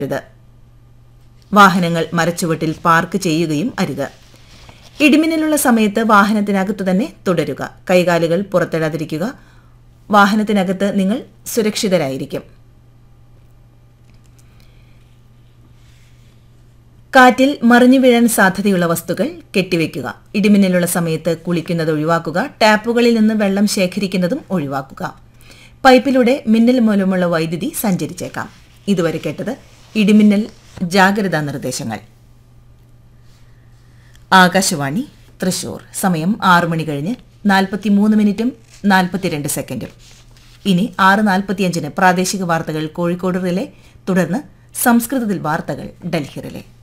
അരുത് വാഹനങ്ങൾ മരച്ചുവട്ടിൽ പാർക്ക് ചെയ്യുകയും അരുത് ഇടിമിന്നലുള്ള സമയത്ത് വാഹനത്തിനകത്തു തന്നെ തുടരുക കൈകാലുകൾ പുറത്തിടാതിരിക്കുക വാഹനത്തിനകത്ത് നിങ്ങൾ സുരക്ഷിതരായിരിക്കും കാറ്റിൽ മറിഞ്ഞു വീഴാൻ സാധ്യതയുള്ള വസ്തുക്കൾ കെട്ടിവെക്കുക ഇടിമിന്നലുള്ള സമയത്ത് കുളിക്കുന്നത് ഒഴിവാക്കുക ടാപ്പുകളിൽ നിന്ന് വെള്ളം ശേഖരിക്കുന്നതും ഒഴിവാക്കുക പൈപ്പിലൂടെ മിന്നൽ മൂലമുള്ള വൈദ്യുതി സഞ്ചരിച്ചേക്കാം ഇതുവരെ കേട്ടത് ഇടിമിന്നൽ ജാഗ്രതാ നിർദ്ദേശങ്ങൾ ആകാശവാണി തൃശൂർ സമയം ആറു മണി കഴിഞ്ഞ് നാൽപ്പത്തിമൂന്ന് മിനിറ്റും നാൽപ്പത്തിരണ്ട് സെക്കൻഡും ഇനി ആറ് നാൽപ്പത്തിയഞ്ചിന് പ്രാദേശിക വാർത്തകൾ കോഴിക്കോട് റിലേ തുടർന്ന് സംസ്കൃതത്തിൽ വാർത്തകൾ ഡൽഹി റിലേ